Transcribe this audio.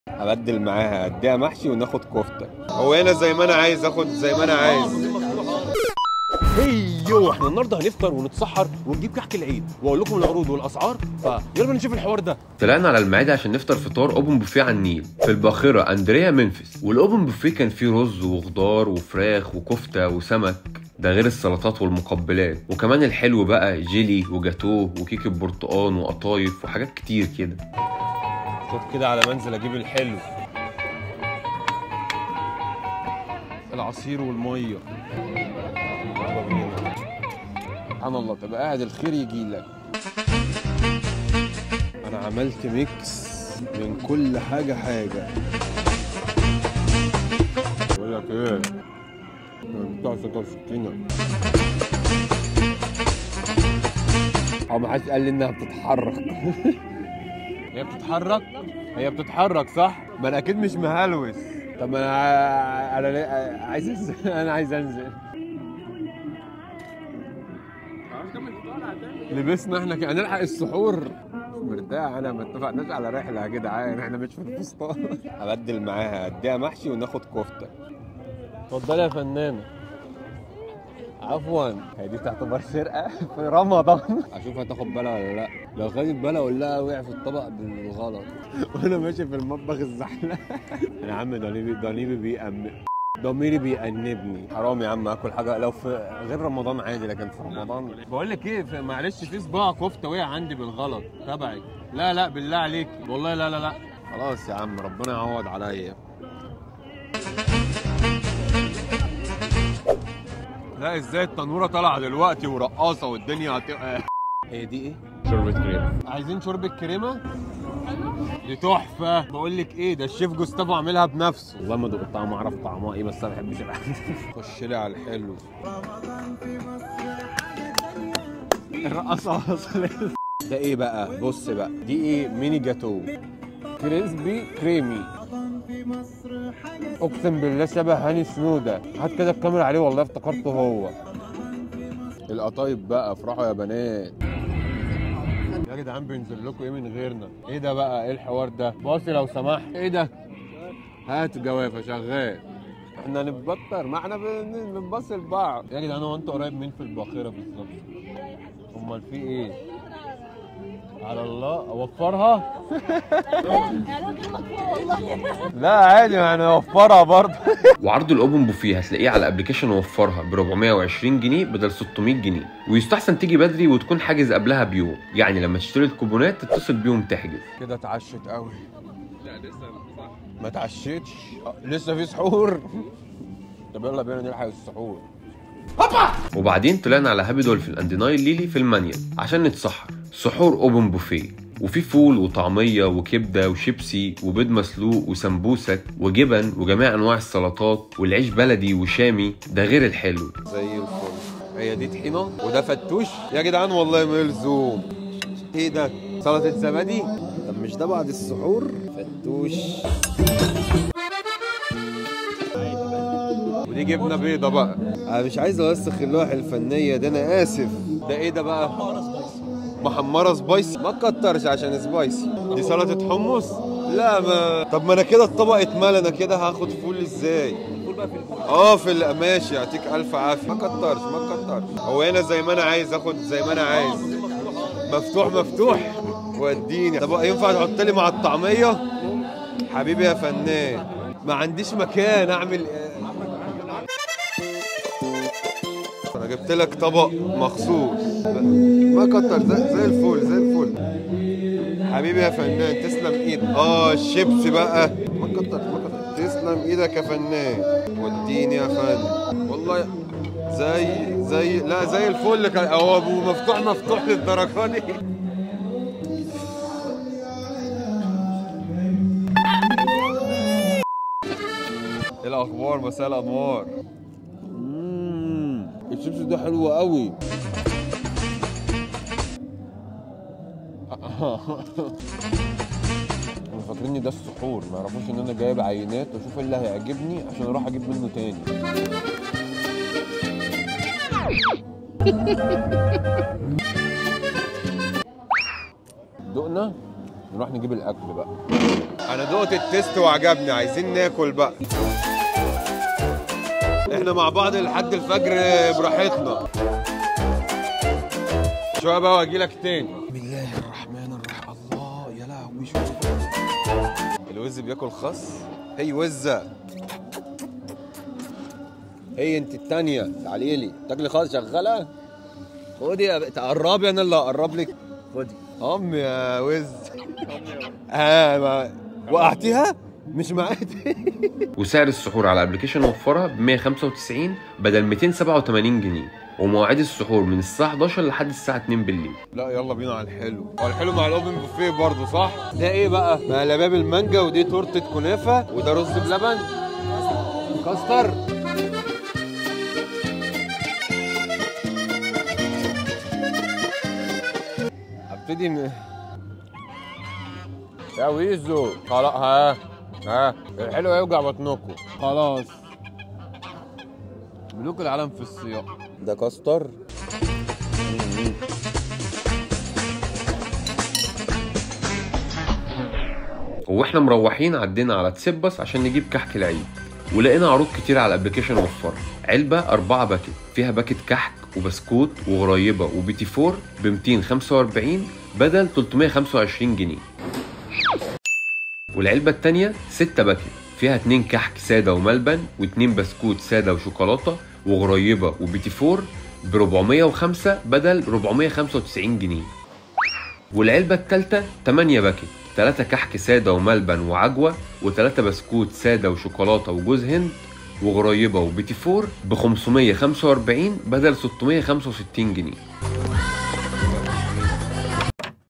ابدل معاها اديها محشي وناخد كفته هو هنا زي ما انا عايز اخد زي ما انا عايز هيو احنا النهارده هنفطر ونتسحر ونجيب كحك العيد واقول لكم العروض والاسعار فيلا نشوف الحوار ده طلعنا على المعادي عشان نفطر فطار اوبن بوفيه على النيل في الباخره اندريا منفس والاوبن بوفيه كان فيه رز وخضار وفراخ وكفته وسمك ده غير السلطات والمقبلات وكمان الحلو بقى جيلي وجاتوه وكيكه برتقان وقطايف وحاجات كتير كده خد كده على منزل اجيب الحلو العصير والميه يلا بينا. سبحان الله تبقى قاعد الخير يجي لك انا عملت ميكس من كل حاجه حاجه بقول لك ايه بتاع ستة سكينة اه ما حدش قال لي انها بتتحرك هي بتتحرك هي بتتحرك صح ما انا اكيد مش مهلوس طب انا ع- انا ليه- عايز انزل انا عايز انزل لبسنا احنا كده هنلحق السحور مش مرتاح انا ما اتفقناش على رحله يا جدعان احنا مش في الفستان ابدل معاها اديها محشي وناخد كفته اتفضلي يا فنانه عفوا هي دي تعتبر سرقه في رمضان اشوف هتاخد بالها ولا لا لو خدت بالها اقول لها وقع في الطبق بالغلط وانا ماشي في المطبخ الزحله يا عم ضميري ضميري بيأمن ضميري بيأنبني حرام يا عم اكل حاجه لو في غير رمضان عادي لكن في رمضان بقول لك ايه في- معلش في صباع كفته وقع عندي بالغلط تبعي لا لا بالله عليك والله لا لا لا خلاص يا عم ربنا يعوض عليا لا ازاي التنوره طالعه دلوقتي ورقاصه والدنيا هت... هي دي ايه؟ شوربه كريم عايزين شوربه كريمه دي تحفه بقول لك ايه ده الشيف جوستافو عاملها بنفسه والله ما دقت طعمها اعرف طعمها ايه بس انا ما بحبش الحاجات خش لي على الحلو الرقاصه وصلت ده ايه بقى بص بقى دي ايه ميني جاتو كريسبي كريمي اقسم بالله شبه هاني سنوده هات كده الكاميرا عليه والله افتكرته هو القطايب بقى افرحوا يا بنات يا جدعان بينزل لكم ايه من غيرنا ايه ده بقى ايه الحوار ده باصي لو سمحت ايه ده هات جوافه شغال احنا نتبطر ما احنا بن- بنبص لبعض يا جدعان هو انتوا قريب مين في الباخره بالظبط امال في ايه على الله اوفرها لا عادي ما هنوفرها برضه وعرض الاوبن بوفيه هتلاقيه على ابلكيشن وفرها ب 420 جنيه بدل 600 جنيه ويستحسن تيجي بدري وتكون حاجز قبلها بيوم يعني لما تشتري الكوبونات تتصل بيهم تحجز كده اتعشت قوي لا لسه ما اتعشتش آه، لسه في سحور طب يلا بينا نلحق السحور وبعدين طلعنا على هابي دولفين اند نايل ليلي في المانيال عشان نتسحر سحور اوبن بوفيه وفي فول وطعمية وكبدة وشيبسي وبيض مسلوق وسمبوسك وجبن وجميع أنواع السلطات والعيش بلدي وشامي ده غير الحلو زي الفل هي دي طحينه وده فتوش يا جدعان والله ملزوم ايه ده سلطه زبادي طب مش ده بعد السحور فتوش ودي جبنه بيضه بقى انا مش عايز اوسخ اللوحه الفنيه ده انا اسف ده ايه ده بقى محمره سبايسي ما تكترش عشان سبايسي دي سلطه حمص لا ما طب ما انا كده الطبق اتملى انا كده هاخد فول ازاي اه في ال- ماشي يعطيك الف عافيه ما كترش ما كترش هو هنا زي ما انا عايز اخد زي ما انا عايز مفتوح مفتوح وديني طب ينفع تحط لي مع الطعميه حبيبي يا فنان ما عنديش مكان اعمل انا جبت لك طبق مخصوص ما كتر زي, زي الفل زي الفل حبيبي يا فنان تسلم ايدك اه الشيبسي بقى ما كتر ما كتر تسلم ايدك يا فنان وديني يا فندم والله زي زي لا زي الفل كان هو ابو مفتوح مفتوح للدرجه دي ايه الاخبار مساء الانوار مم، الشيبسي ده حلو قوي هم فاكريني ده السحور ما يعرفوش ان انا جايب عينات واشوف ايه اللي هيعجبني عشان اروح اجيب منه تاني دقنا نروح نجيب الاكل بقى انا دقت التيست وعجبني عايزين ناكل بقى احنا مع بعض لحد الفجر براحتنا شويه بقى واجي لك تاني بسم الله الرحمن الرحيم الله يا لهوي شوف الوز بياكل خس هي وزه هي انت التانية تعالي لي تاكلي خالص شغالة خدي يا ب- تقربي انا اللي هقرب لك خدي ام يا وز اه ما وقعتيها مش معاكي وسعر السحور على ابلكيشن وفرها ب 195 بدل 287 جنيه ومواعيد السحور من الساعة 11 لحد الساعة 2 بالليل لا يلا بينا على الحلو هو الحلو مع الاوبن بوفيه برضه صح ده ايه بقى مقلبيه بالمانجا ودي تورته كنافه وده رز بلبن كاستر هبتدي من يا ويزو خلاص ها ها الحلو هيوجع بطنكم خلاص ملوك العالم في السياق ده كاستر واحنا مروحين عدينا على تسبس عشان نجيب كحك العيد ولقينا عروض كتير على الابلكيشن وفرها علبة أربعة باكت فيها باكت كحك وبسكوت وغريبة وبيتي فور ب 245 بدل 325 جنيه والعلبة التانية ستة باكت فيها اتنين كحك سادة وملبن واتنين بسكوت سادة وشوكولاتة وغريبة وبيتي فور ب 405 بدل 495 جنيه والعلبة التالتة 8 باكت 3 كحك سادة وملبن وعجوة و3 بسكوت سادة وشوكولاتة وجوز هند وغريبة وبيتي فور ب 545 بدل 665 جنيه